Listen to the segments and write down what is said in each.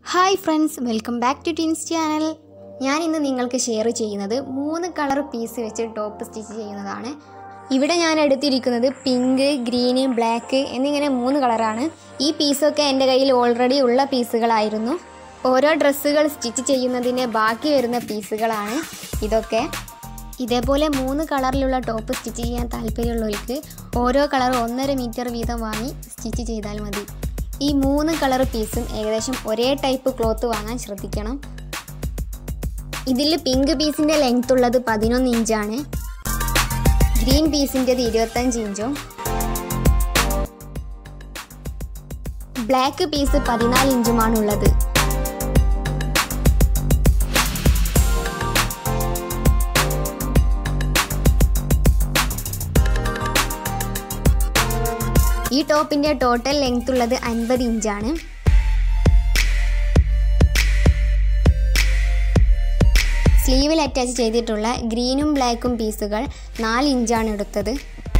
hi friends welcome back to teens channel ഞാൻ ഇന്ന് നിങ്ങൾക്ക് ഷെയർ ചെയ്യുന്നത് മൂന്ന് കളർ പീസ് വെച്ച് ടോപ്പ് സ്റ്റിച്ച് ചെയ്യുന്നതാണ് ഇവിടെ ഞാൻ എടുത്തിരിക്കുന്നത് പിങ്ക് ഗ്രീന് ബ്ലാക്ക് എന്നിങ്ങനെ മൂന്ന് കളറാണ് ഈ പീസൊക്കെ എൻ്റെ കയ്യിൽ ഓൾറെഡി ഉള്ള പീസുകളായിരുന്നു ഓരോ ഡ്രസ്സുകൾ സ്റ്റിച്ച് ചെയ്യുന്നതിൻ്റെ ബാക്കി വരുന്ന പീസുകളാണ് ഇതൊക്കെ ഇതേപോലെ മൂന്ന് കളറിലുള്ള ടോപ്പ് സ്റ്റിച്ച് ചെയ്യാൻ താല്പര്യമുള്ളവർക്ക് ഓരോ കളർ ഒന്നര മീറ്റർ വീതം വാങ്ങി സ്റ്റിച്ച് ചെയ്താൽ മതി ഈ മൂന്ന് കളർ പീസും ഏകദേശം ഒരേ ടൈപ്പ് ക്ലോത്ത് വാങ്ങാൻ ശ്രദ്ധിക്കണം ഇതിൽ പിങ്ക് പീസിൻ്റെ ലെങ്ത് ഉള്ളത് പതിനൊന്ന് ഇഞ്ചാണ് ഗ്രീൻ പീസിൻ്റെത് ഇരുപത്തഞ്ച് ഇഞ്ചും ബ്ലാക്ക് പീസ് പതിനാല് ഇഞ്ചുമാണുള്ളത് ഈ ടോപ്പിന്റെ ടോട്ടൽ ലെങ്ത് ഉള്ളത് അൻപത് ഇഞ്ചാണ് സ്ലീവിൽ അറ്റാച്ച് ചെയ്തിട്ടുള്ള ഗ്രീനും ബ്ലാക്കും പീസുകൾ നാല് ഇഞ്ചാണ് എടുത്തത്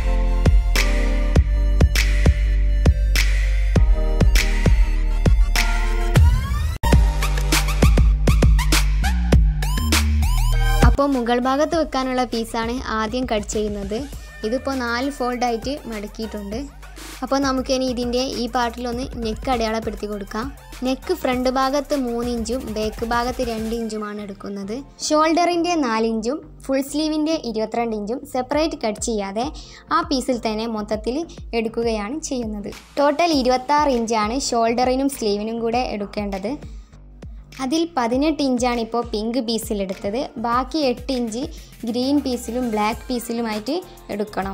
അപ്പോൾ മുകൾ ഭാഗത്ത് വെക്കാനുള്ള പീസാണ് ആദ്യം കട്ട് ചെയ്യുന്നത് ഇതിപ്പോൾ നാല് ഫോൾഡായിട്ട് മടക്കിയിട്ടുണ്ട് അപ്പോൾ നമുക്കിനി ഇതിൻ്റെ ഈ പാർട്ടിലൊന്ന് നെക്ക് അടയാളപ്പെടുത്തി കൊടുക്കാം നെക്ക് ഫ്രണ്ട് ഭാഗത്ത് മൂന്ന് ഇഞ്ചും ബാക്ക് ഭാഗത്ത് രണ്ട് ഇഞ്ചുമാണ് എടുക്കുന്നത് ഷോൾഡറിൻ്റെ നാലിഞ്ചും ഫുൾ സ്ലീവിൻ്റെ ഇരുപത്തിരണ്ട് ഇഞ്ചും സെപ്പറേറ്റ് കട്ട് ചെയ്യാതെ ആ പീസിൽ തന്നെ മൊത്തത്തിൽ എടുക്കുകയാണ് ചെയ്യുന്നത് ടോട്ടൽ ഇരുപത്താറ് ഇഞ്ചാണ് ഷോൾഡറിനും സ്ലീവിനും കൂടെ എടുക്കേണ്ടത് അതിൽ പതിനെട്ട് ഇഞ്ചാണ് ഇപ്പോൾ പിങ്ക് പീസിലെടുത്തത് ബാക്കി എട്ട് ഇഞ്ച് ഗ്രീൻ പീസിലും ബ്ലാക്ക് പീസിലുമായിട്ട് എടുക്കണം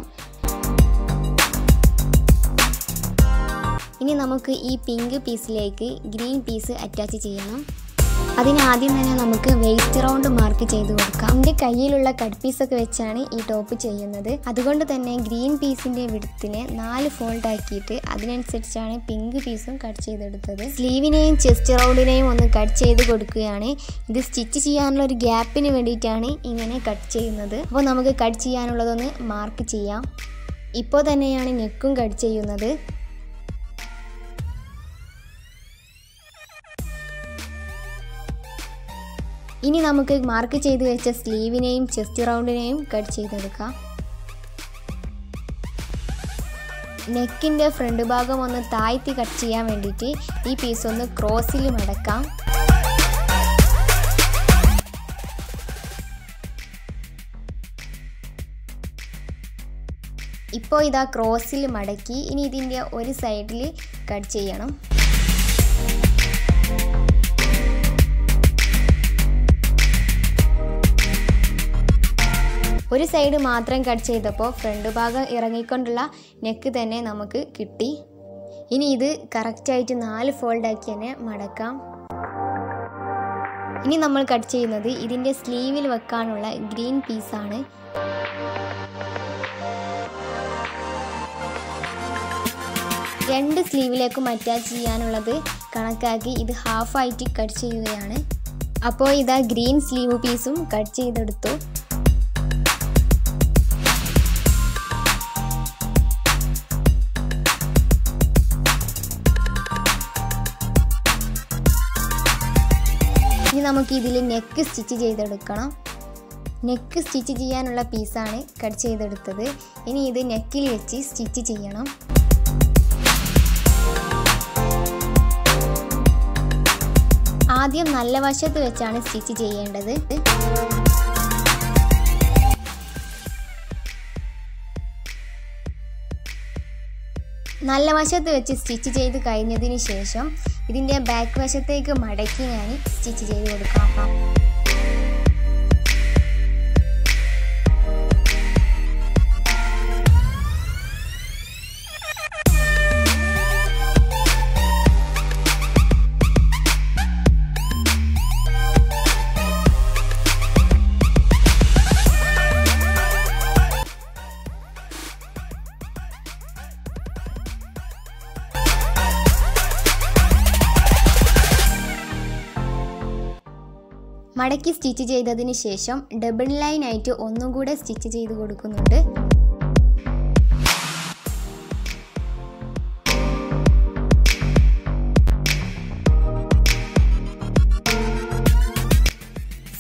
ഇനി നമുക്ക് ഈ പിങ്ക് പീസിലേക്ക് ഗ്രീൻ പീസ് അറ്റാച്ച് ചെയ്യണം അതിനാദ്യം തന്നെ നമുക്ക് വെയിറ്റ് റൗണ്ട് മാർക്ക് ചെയ്ത് കൊടുക്കാം എൻ്റെ കയ്യിലുള്ള കട്ട് പീസൊക്കെ വെച്ചാണ് ഈ ടോപ്പ് ചെയ്യുന്നത് അതുകൊണ്ട് തന്നെ ഗ്രീൻ പീസിൻ്റെ വിടത്തിനെ നാല് ഫോൾഡ് ആക്കിയിട്ട് അതിനനുസരിച്ചാണ് പിങ്ക് പീസും കട്ട് ചെയ്തെടുത്തത് സ്ലീവിനെയും ചെസ്റ്റ് റൗണ്ടിനെയും ഒന്ന് കട്ട് ചെയ്ത് കൊടുക്കുകയാണ് ഇത് സ്റ്റിച്ച് ചെയ്യാനുള്ള ഒരു ഗ്യാപ്പിന് വേണ്ടിയിട്ടാണ് ഇങ്ങനെ കട്ട് ചെയ്യുന്നത് അപ്പോൾ നമുക്ക് കട്ട് ചെയ്യാനുള്ളതൊന്ന് മാർക്ക് ചെയ്യാം ഇപ്പോൾ തന്നെയാണ് നെക്കും കട്ട് ചെയ്യുന്നത് ഇനി നമുക്ക് മാർക്ക് ചെയ്ത് വെച്ച സ്ലീവിനെയും ചെസ്റ്റ് റൗണ്ടിനെയും കട്ട് ചെയ്തെടുക്കാം നെക്കിൻ്റെ ഫ്രണ്ട് ഭാഗം ഒന്ന് താഴ്ത്തി കട്ട് ചെയ്യാൻ വേണ്ടിയിട്ട് ഈ പീസ് ഒന്ന് ക്രോസിൽ മടക്കാം ഇപ്പോൾ ഇതാ ക്രോസിൽ മടക്കി ഇനി ഇതിൻ്റെ ഒരു സൈഡിൽ കട്ട് ചെയ്യണം ഒരു സൈഡ് മാത്രം കട്ട് ചെയ്തപ്പോൾ ഫ്രണ്ട് ഭാഗം ഇറങ്ങിക്കൊണ്ടുള്ള നെക്ക് തന്നെ നമുക്ക് കിട്ടി ഇനി ഇത് കറക്റ്റായിട്ട് നാല് ഫോൾഡാക്കി തന്നെ മടക്കാം ഇനി നമ്മൾ കട്ട് ചെയ്യുന്നത് ഇതിൻ്റെ സ്ലീവിൽ വെക്കാനുള്ള ഗ്രീൻ പീസാണ് രണ്ട് സ്ലീവിലേക്കും അറ്റാച്ച് ചെയ്യാനുള്ളത് കണക്കാക്കി ഇത് ഹാഫായിട്ട് കട്ട് ചെയ്യുകയാണ് അപ്പോൾ ഇതാ ഗ്രീൻ സ്ലീവ് പീസും കട്ട് ചെയ്തെടുത്തു ഇനി നമുക്ക് ഇതിൽ നെക്ക് സ്റ്റിച്ച് ചെയ്തെടുക്കണം നെക്ക് സ്റ്റിച്ച് ചെയ്യാനുള്ള പീസാണ് കട്ട് ചെയ്തെടുത്തത് ഇനി ഇത് നെക്കിൽ വെച്ച് സ്റ്റിച്ച് ചെയ്യണം ആദ്യം നല്ല വശത്ത് വെച്ചാണ് സ്റ്റിച്ച് ചെയ്യേണ്ടത് നല്ല വശത്ത് വെച്ച് സ്റ്റിച്ച് ചെയ്ത് കഴിഞ്ഞതിന് ശേഷം ഇതിൻ്റെ ബാക്ക് വശത്തേക്ക് മടക്കി ഞാൻ സ്റ്റിച്ച് ചെയ്ത് കൊടുക്കാം മടക്കി സ്റ്റിച്ച് ചെയ്തതിന് ശേഷം ഡബിൾ ലൈൻ ആയിട്ട് ഒന്നും കൂടെ സ്റ്റിച്ച് ചെയ്ത് കൊടുക്കുന്നുണ്ട്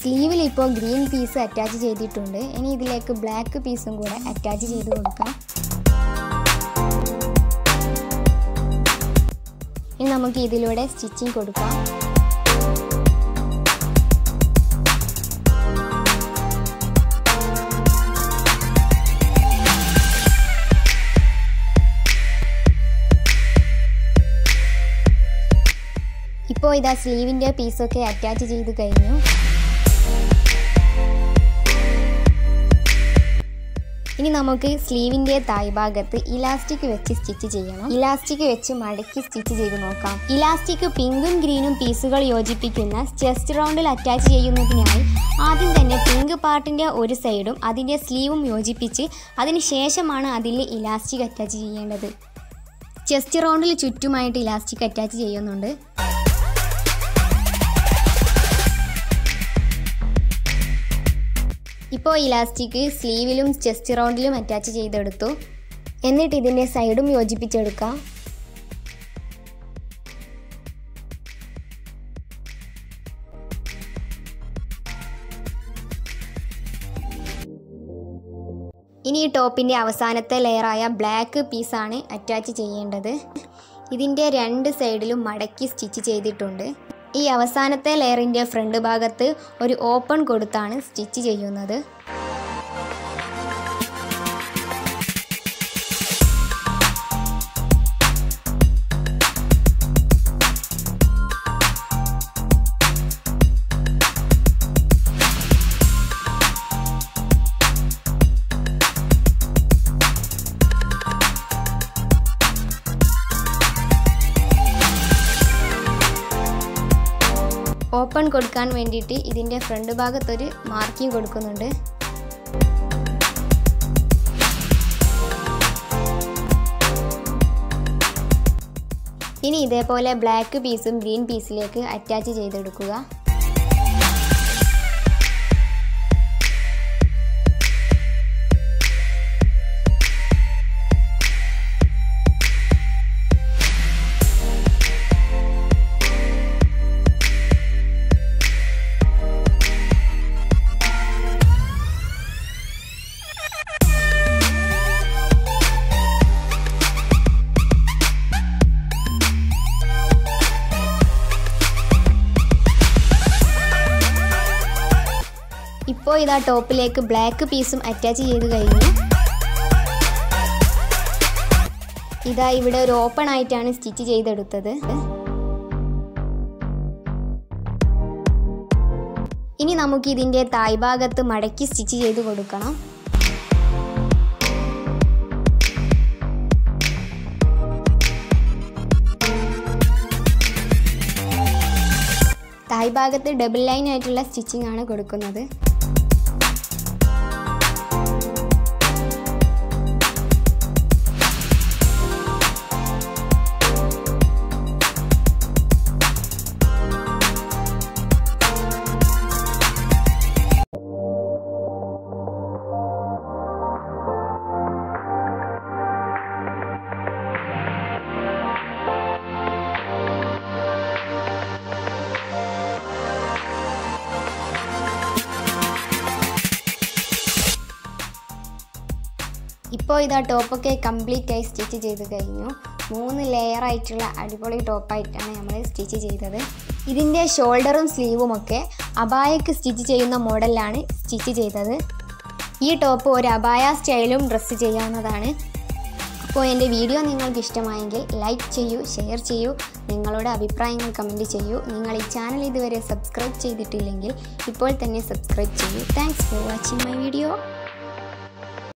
സ്ലീവിൽ ഇപ്പോൾ ഗ്രീൻ പീസ് അറ്റാച്ച് ചെയ്തിട്ടുണ്ട് ഇനി ഇതിലേക്ക് ബ്ലാക്ക് പീസും കൂടെ അറ്റാച്ച് ചെയ്ത് കൊടുക്കാം ഇനി നമുക്ക് ഇതിലൂടെ സ്റ്റിച്ചിങ് കൊടുക്കാം ഇപ്പോൾ ഇതാ സ്ലീവിൻ്റെ പീസൊക്കെ അറ്റാച്ച് ചെയ്ത് കഴിഞ്ഞു ഇനി നമുക്ക് സ്ലീവിൻ്റെ തായ്ഭാഗത്ത് ഇലാസ്റ്റിക് വെച്ച് സ്റ്റിച്ച് ചെയ്യണം ഇലാസ്റ്റിക് വെച്ച് മടക്കി സ്റ്റിച്ച് ചെയ്ത് നോക്കാം ഇലാസ്റ്റിക് പിങ്കും ഗ്രീനും പീസുകൾ യോജിപ്പിക്കുന്ന ചെസ്റ്റ് റൗണ്ടിൽ അറ്റാച്ച് ചെയ്യുന്നതിനായി ആദ്യം തന്നെ പിങ്ക് പാർട്ടിൻ്റെ ഒരു സൈഡും അതിൻ്റെ സ്ലീവും യോജിപ്പിച്ച് അതിന് ശേഷമാണ് അതിൽ ഇലാസ്റ്റിക് അറ്റാച്ച് ചെയ്യേണ്ടത് ചെസ്റ്റ് റൗണ്ടിൽ ചുറ്റുമായിട്ട് ഇലാസ്റ്റിക് അറ്റാച്ച് ചെയ്യുന്നുണ്ട് ഇപ്പോൾ ഇലാസ്റ്റിക് സ്ലീവിലും ചെസ്റ്റ് റൗണ്ടിലും അറ്റാച്ച് ചെയ്തെടുത്തു എന്നിട്ട് ഇതിൻ്റെ സൈഡും യോജിപ്പിച്ചെടുക്കാം ഇനി ഈ ടോപ്പിൻ്റെ അവസാനത്തെ ലെയറായ ബ്ലാക്ക് പീസാണ് അറ്റാച്ച് ചെയ്യേണ്ടത് ഇതിൻ്റെ രണ്ട് സൈഡിലും മടക്കി സ്റ്റിച്ച് ചെയ്തിട്ടുണ്ട് ഈ അവസാനത്തെ ലെയറിൻ്റെ ഫ്രണ്ട് ഭാഗത്ത് ഒരു ഓപ്പൺ കൊടുത്താണ് സ്റ്റിച്ച് ചെയ്യുന്നത് ഓപ്പൺ കൊടുക്കാൻ വേണ്ടിയിട്ട് ഇതിൻ്റെ ഫ്രണ്ട് ഭാഗത്തൊരു മാർക്കിംഗ് കൊടുക്കുന്നുണ്ട് ഇനി ഇതേപോലെ ബ്ലാക്ക് പീസും ഗ്രീൻ പീസിലേക്ക് അറ്റാച്ച് ചെയ്തെടുക്കുക ഇപ്പോൾ ഇതാ ടോപ്പിലേക്ക് ബ്ലാക്ക് പീസും അറ്റാച്ച് ചെയ്ത് കഴിഞ്ഞു ഇതാ ഇവിടെ ഒരു ഓപ്പൺ ആയിട്ടാണ് സ്റ്റിച്ച് ചെയ്തെടുത്തത് ഇനി നമുക്ക് ഇതിൻ്റെ തായ്ഭാഗത്ത് മടക്കി സ്റ്റിച്ച് ചെയ്ത് കൊടുക്കണം തായ്ഭാഗത്ത് ഡബിൾ ലൈൻ ആയിട്ടുള്ള സ്റ്റിച്ചിങ് ആണ് കൊടുക്കുന്നത് ഇപ്പോൾ ഇതാ ടോപ്പൊക്കെ കംപ്ലീറ്റ് ആയി സ്റ്റിച്ച് ചെയ്ത് കഴിഞ്ഞു മൂന്ന് ലെയർ ആയിട്ടുള്ള അടിപൊളി ടോപ്പായിട്ടാണ് നമ്മൾ സ്റ്റിച്ച് ചെയ്തത് ഇതിൻ്റെ ഷോൾഡറും സ്ലീവും ഒക്കെ അബായക്ക് സ്റ്റിച്ച് ചെയ്യുന്ന മോഡലിലാണ് സ്റ്റിച്ച് ചെയ്തത് ഈ ടോപ്പ് ഒരു അബായ സ്റ്റൈലും ഡ്രസ്സ് ചെയ്യാവുന്നതാണ് അപ്പോൾ എൻ്റെ വീഡിയോ നിങ്ങൾക്ക് ഇഷ്ടമായെങ്കിൽ ലൈക്ക് ചെയ്യൂ ഷെയർ ചെയ്യൂ നിങ്ങളുടെ അഭിപ്രായങ്ങൾ കമൻറ്റ് ചെയ്യൂ നിങ്ങൾ ഈ ചാനൽ ഇതുവരെ സബ്സ്ക്രൈബ് ചെയ്തിട്ടില്ലെങ്കിൽ ഇപ്പോൾ തന്നെ സബ്സ്ക്രൈബ് ചെയ്യൂ thanks for watching my video